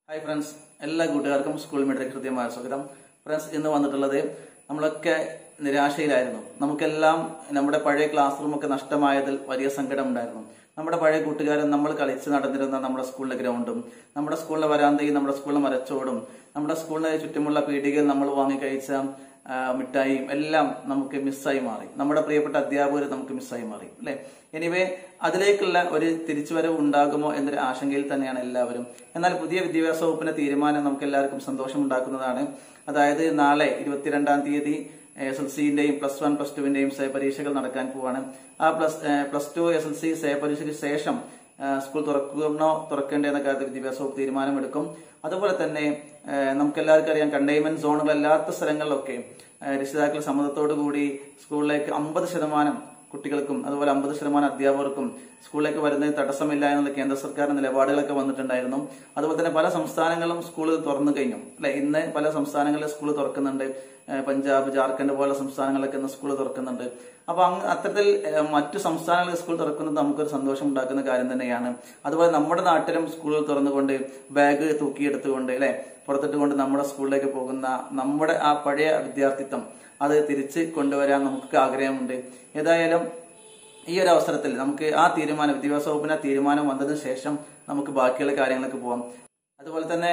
hi friends എല്ലാ കൂട്ടുകാർക്കും school media കൃത്യമായ സ്വാഗതം ഫ്രണ്ട്സ് ഇന്ന് വന്നിട്ടുള്ളത് നമ്മളൊക്കെ നിരാശയിലായിരുന്നു നമുക്കെല്ലാം നമ്മുടെ പഴയ ക്ലാസ് റൂമൊക്കെ നഷ്ടമായതിൽ വലിയ സങ്കടം ഉണ്ടായിരുന്നു നമ്മുടെ പഴയ കൂട്ടുകാരൻ നമ്മൾ കളിച്ച് നടന്നിരുന്ന നമ്മുടെ സ്കൂളിലെ ഗ്രൗണ്ടും നമ്മുടെ സ്കൂളിലെ വരാന്തയും നമ്മുടെ സ്കൂളിലെ മരച്ചോടും നമ്മുടെ സ്കൂളിന് ചുറ്റുമുള്ള പീടികയിൽ നമ്മൾ വാങ്ങി കഴിച്ച ആ, മിഠായിയും എല്ലാം നമുക്ക് മിസ്സായി മാറി നമ്മുടെ പ്രിയപ്പെട്ട അധ്യാപകർ നമുക്ക് മിസ്സായി മാറി അല്ലെ എനിവേ അതിലേക്കുള്ള ഒരു തിരിച്ചുവരവ് ഉണ്ടാകുമോ എന്നൊരു ആശങ്കയിൽ തന്നെയാണ് എല്ലാവരും എന്നാൽ പുതിയ വിദ്യാഭ്യാസ വകുപ്പിന്റെ തീരുമാനം നമുക്ക് എല്ലാവർക്കും സന്തോഷം ഉണ്ടാക്കുന്നതാണ് അതായത് നാളെ ഇരുപത്തിരണ്ടാം തീയതി എസ് എൽ സിന്റെയും പ്ലസ് വൺ പ്ലസ് ടുവിന്റെയും സേ പരീക്ഷകൾ നടക്കാൻ പോവാണ് ആ plus plus two S L C say പരീക്ഷയ്ക്ക് ശേഷം ആ, സ്കൂൾ തുറക്കണോ തുറക്കേണ്ടേ എന്ന കാര്യത്തിൽ വിദ്യാഭ്യാസ വകുപ്പ് തീരുമാനമെടുക്കും അതുപോലെ തന്നെ നമുക്ക് എല്ലാവർക്കും അറിയാം കണ്ടെയ്ൻമെന്റ് സോണുകളല്ലാത്ത സ്ഥലങ്ങളിലൊക്കെ ആ, രക്ഷിതാക്കൾ സമ്മതത്തോടു കൂടി സ്കൂളിലേക്ക് അമ്പത് ശതമാനം കുട്ടികൾക്കും അതുപോലെ അമ്പത് ശതമാനം അധ്യാപകർക്കും സ്കൂളിലേക്ക് വരുന്നതിന് തടസ്സമില്ല എന്നുള്ള കേന്ദ്ര സർക്കാരിന്റെ നിലപാടുകളൊക്കെ വന്നിട്ടുണ്ടായിരുന്നു അതുപോലെ തന്നെ പല സംസ്ഥാനങ്ങളും സ്കൂൾ തുറന്നു കഴിഞ്ഞു അല്ലെ ഇന്ന് പല സംസ്ഥാനങ്ങളിലും സ്കൂൾ തുറക്കുന്നുണ്ട് ഏഹ് പഞ്ചാബ് ജാർഖണ്ഡ് പോലുള്ള സംസ്ഥാനങ്ങളിലൊക്കെ ഇന്ന് സ്കൂൾ തുറക്കുന്നുണ്ട് അപ്പൊ അങ്ങ് അത്തരത്തിൽ ഏഹ് മറ്റു സംസ്ഥാനങ്ങളിൽ സ്കൂൾ തുറക്കുന്നത് നമുക്കൊരു സന്തോഷം ഉണ്ടാക്കുന്ന കാര്യം തന്നെയാണ് അതുപോലെ നമ്മുടെ നാട്ടിലും സ്കൂളുകൾ തുറന്നുകൊണ്ട് ബാഗ് തൂക്കിയെടുത്തുകൊണ്ട് അല്ലെ പുറത്തിട്ടുകൊണ്ട് നമ്മുടെ സ്കൂളിലേക്ക് പോകുന്ന നമ്മുടെ ആ പഴയ വിദ്യാർത്ഥിത്വം അത് തിരിച്ച് കൊണ്ടുവരാൻ നമുക്ക് ആഗ്രഹമുണ്ട് ഏതായാലും ഈ ഒരു അവസരത്തിൽ നമുക്ക് ആ തീരുമാനം വിദ്യാഭ്യാസ വകുപ്പിന്റെ ആ തീരുമാനം വന്നതിന് ശേഷം നമുക്ക് ബാക്കിയുള്ള കാര്യങ്ങളൊക്കെ പോവാം അതുപോലെ തന്നെ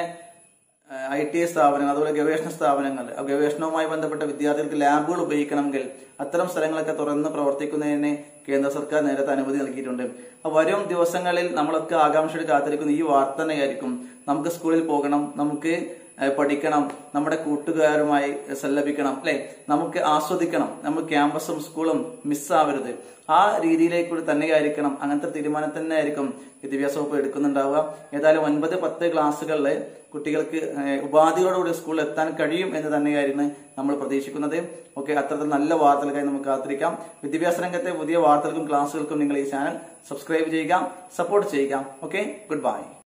ഐ ടി ഐ സ്ഥാപനങ്ങൾ അതുപോലെ ഗവേഷണ സ്ഥാപനങ്ങൾ ആ ഗവേഷണവുമായി ബന്ധപ്പെട്ട വിദ്യാർത്ഥികൾക്ക് ലാബുകൾ ഉപയോഗിക്കണമെങ്കിൽ അത്തരം സ്ഥലങ്ങളൊക്കെ തുറന്ന് പ്രവർത്തിക്കുന്നതിന് കേന്ദ്ര സർക്കാർ നേരത്തെ അനുമതി നൽകിയിട്ടുണ്ട് അപ്പൊ വരും ദിവസങ്ങളിൽ നമ്മളൊക്കെ ആകാംക്ഷയോടെ കാത്തിരിക്കുന്ന ഈ വാർത്ത തന്നെയായിരിക്കും നമുക്ക് സ്കൂളിൽ പോകണം നമുക്ക് ഏഹ് പഠിക്കണം നമ്മുടെ കൂട്ടുകാരുമായി സല്ലപിക്കണം അല്ലെ നമുക്ക് ആസ്വദിക്കണം നമ്മൾ ക്യാമ്പസും സ്കൂളും മിസ്സാവരുത് ആ രീതിയിലേക്കൂടി തന്നെയായിരിക്കണം അങ്ങനത്തെ തീരുമാനം തന്നെ ആയിരിക്കും വിദ്യാഭ്യാസ വകുപ്പ് എടുക്കുന്നുണ്ടാവുക ഏതായാലും ഒൻപത് പത്ത് ക്ലാസ്സുകളിൽ കുട്ടികൾക്ക് ഏഹ് ഉപാധികളോടുകൂടി സ്കൂളിൽ എത്താൻ കഴിയും എന്ന് തന്നെയായിരുന്നു നമ്മൾ പ്രതീക്ഷിക്കുന്നത് ഓക്കെ അത്തരത്തിൽ നല്ല വാർത്തകൾക്കായി നമുക്ക് കാത്തിരിക്കാം വിദ്യാഭ്യാസ രംഗത്തെ പുതിയ വാർത്തകൾക്കും ക്ലാസ്സുകൾക്കും നിങ്ങൾ ഈ ചാനൽ സബ്സ്ക്രൈബ് ചെയ്യുക സപ്പോർട്ട് ചെയ്യുക ഓക്കെ ഗുഡ് ബൈ